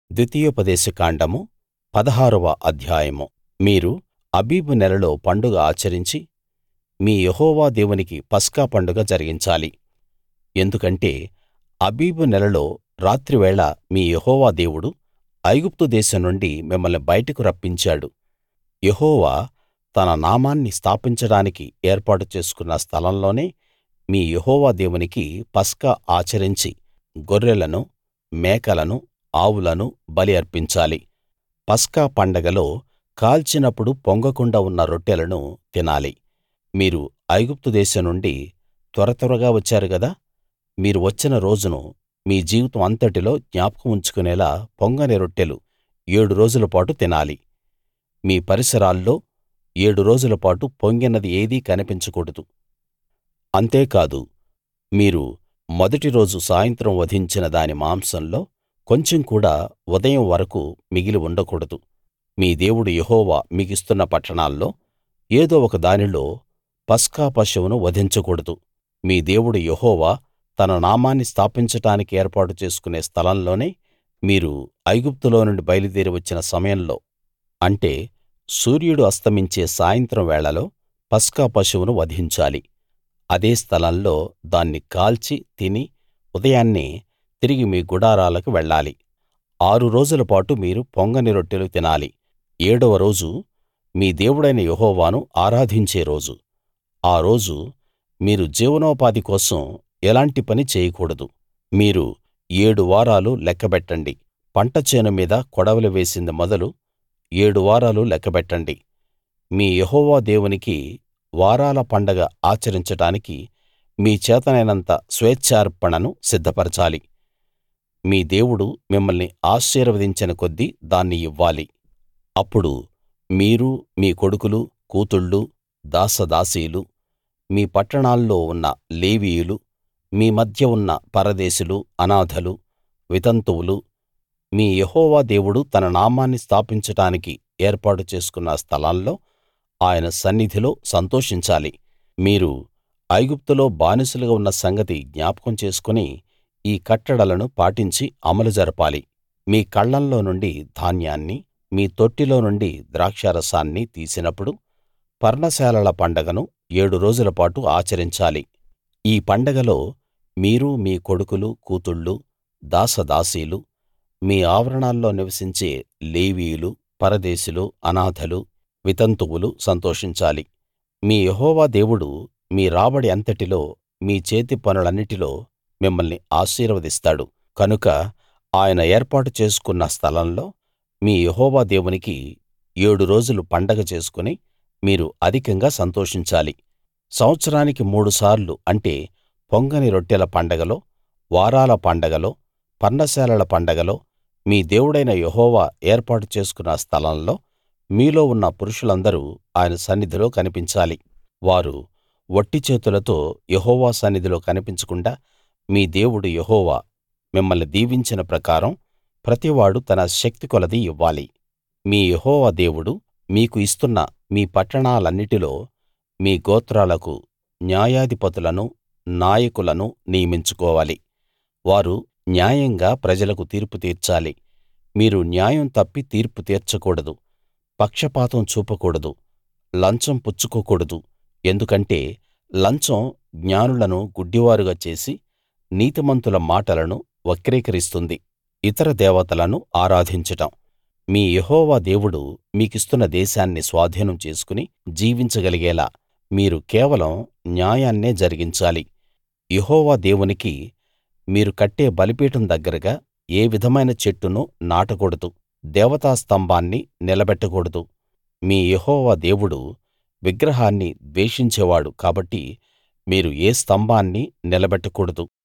ద్వితీయోపదేశ కాండము పదహారవ అధ్యాయము మీరు అబీబు నెలలో పండుగ ఆచరించి మీ యెహోవా దేవునికి పస్కా పండుగ జరిగించాలి ఎందుకంటే అబీబు నెలలో రాత్రివేళ మీ యెహోవా దేవుడు ఐగుప్తు దేశం నుండి మిమ్మల్ని బయటకు రప్పించాడు యెహోవా తన నామాన్ని స్థాపించడానికి ఏర్పాటు చేసుకున్న స్థలంలోనే మీ యెహోవా దేవునికి పస్కా ఆచరించి గొర్రెలను మేకలను ఆవులను బలి అర్పించాలి పస్కా పండగలో కాల్చినప్పుడు పొంగకుండా ఉన్న రొట్టెలను తినాలి మీరు ఐగుప్తు దేశం నుండి త్వర త్వరగా వచ్చారు గదా మీరు వచ్చిన రోజును మీ జీవితం అంతటిలో జ్ఞాపకం ఉంచుకునేలా పొంగని రొట్టెలు ఏడు రోజుల పాటు తినాలి మీ పరిసరాల్లో ఏడు రోజుల పాటు పొంగినది ఏదీ కనిపించకూడదు అంతేకాదు మీరు మొదటి రోజు సాయంత్రం వధించిన దాని మాంసంలో కొంచెం కూడా ఉదయం వరకూ మిగిలి ఉండకూడదు మీ దేవుడు యెహోవా మీకిస్తున్న పట్టణాల్లో ఏదో ఒక దానిలో పస్కా పశువును వధించకూడదు మీ దేవుడు యెహోవా తన నామాన్ని స్థాపించడానికి ఏర్పాటు చేసుకునే స్థలంలోనే మీరు ఐగుప్తులో నుండి బయలుదేరి వచ్చిన సమయంలో అంటే సూర్యుడు అస్తమించే సాయంత్రం వేళలో పస్కా పశువును వధించాలి అదే స్థలంలో దాన్ని కాల్చి తిని ఉదయాన్నే తిరిగి మీ గుడారాలకు వెళ్ళాలి ఆరు రోజుల పాటు మీరు పొంగని రొట్టెలు తినాలి ఏడవ రోజు మీ దేవుడైన యెహోవాను ఆరాధించే రోజు ఆ రోజు మీరు జీవనోపాధి కోసం ఎలాంటి పనీ చేయకూడదు మీరు ఏడు వారాలు లెక్కబెట్టండి పంట చేను మీద కొడవలి వేసింది మొదలు ఏడు వారాలు లెక్కబెట్టండి మీ యెహోవా దేవునికి వారాల పండగ ఆచరించడానికి మీ చేతనైనంత స్వేచ్ఛార్పణను సిద్ధపరచాలి మీ దేవుడు మిమ్మల్ని ఆశీర్వదించిన కొద్దీ దాన్ని ఇవ్వాలి అప్పుడు మీరు మీ కొడుకులు కూతుళ్ళు దాసదాసీలు మీ పట్టణాల్లో ఉన్న లేవీయులు మీ మధ్య ఉన్న పరదేశులు అనాథలు వితంతువులు మీ యెహోవా దేవుడు తన నామాన్ని స్థాపించడానికి ఏర్పాటు చేసుకున్న స్థలంలో ఆయన సన్నిధిలో సంతోషించాలి మీరు ఐగుప్తులో బానిసలుగా ఉన్న సంగతి జ్ఞాపకం చేసుకుని ఈ కట్టడలను పాటించి అమలు జరపాలి మీ కళ్ళంలో నుండి ధాన్యాన్ని మీ తొట్టిలో నుండి ద్రాక్షారసాన్ని తీసినప్పుడు పర్ణశాలల పండగను ఏడు రోజుల పాటు ఆచరించాలి ఈ పండగలో మీరు మీ కొడుకులు కూతుళ్ళు దాసదాసీలు మీ ఆవరణాల్లో నివసించే లేవీయులు పరదేశులు అనాథలు వితంతువులు సంతోషించాలి మీ యెహోవా దేవుడు మీ రాబడి అంతటిలో మీ చేతి పనులన్నిటిలో మిమ్మల్ని ఆశీర్వదిస్తాడు కనుక ఆయన ఏర్పాటు చేసుకున్న స్థలంలో మీ యెహోవా దేవునికి ఏడు రోజులు పండగ చేసుకుని మీరు అధికంగా సంతోషించాలి సంవత్సరానికి మూడుసార్లు అంటే పొంగని రొట్టెల పండగలో వారాల పండగలో పర్ణశాలల పండగలో మీ దేవుడైన యెహోవా ఏర్పాటు చేసుకున్న స్థలంలో మీలో ఉన్న పురుషులందరూ ఆయన సన్నిధిలో కనిపించాలి వారు వట్టి చేతులతో యెహోవా సన్నిధిలో కనిపించకుండా మీ దేవుడు యెహోవా మిమ్మల్ని దీవించిన ప్రకారం ప్రతివాడూ తన శక్తికొలది ఇవ్వాలి మీ యెహోవా దేవుడు మీకు ఇస్తున్న మీ పట్టణాలన్నిటిలో మీ గోత్రాలకు న్యాయాధిపతులను నాయకులను నియమించుకోవాలి వారు న్యాయంగా ప్రజలకు తీర్పు తీర్చాలి మీరు న్యాయం తప్పి తీర్పు తీర్చకూడదు పక్షపాతం చూపకూడదు లంచం పుచ్చుకోకూడదు ఎందుకంటే లంచం జ్ఞానులను గుడ్డివారుగా చేసి నీతిమంతుల మాటలను వక్రీకరిస్తుంది ఇతర దేవతలను ఆరాధించడం మీ యెహోవా దేవుడు మీకిస్తున్న దేశాన్ని స్వాధీనం చేసుకుని జీవించగలిగేలా మీరు కేవలం న్యాయాన్నే జరిగించాలి యెహోవా దేవునికి మీరు కట్టే బలిపీఠం దగ్గరగా ఏ విధమైన చెట్టును నాటకూడదు దేవతా స్తంభాన్ని నిలబెట్టకూడదు మీ యెహోవా దేవుడు విగ్రహాన్ని ద్వేషించేవాడు కాబట్టి మీరు ఏ స్తంభాన్నీ నిలబెట్టకూడదు